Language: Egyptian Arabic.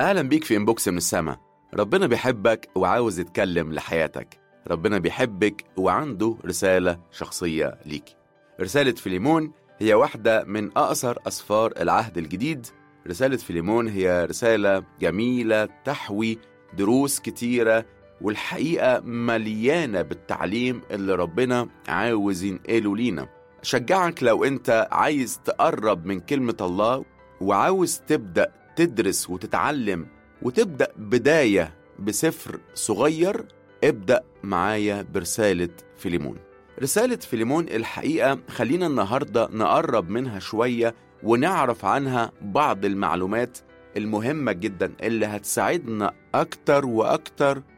أهلا بيك في إنبوكس من السما ربنا بيحبك وعاوز يتكلم لحياتك ربنا بيحبك وعنده رسالة شخصية ليك رسالة فيليمون هي واحدة من أقصر أسفار العهد الجديد رسالة فيليمون هي رسالة جميلة تحوي دروس كتيرة والحقيقة مليانة بالتعليم اللي ربنا عاوز ينقله لينا شجعك لو انت عايز تقرب من كلمة الله وعاوز تبدأ تدرس وتتعلم وتبدأ بداية بسفر صغير ابدأ معايا برسالة فيليمون رسالة فيليمون الحقيقة خلينا النهاردة نقرب منها شوية ونعرف عنها بعض المعلومات المهمة جدا اللي هتساعدنا أكتر وأكتر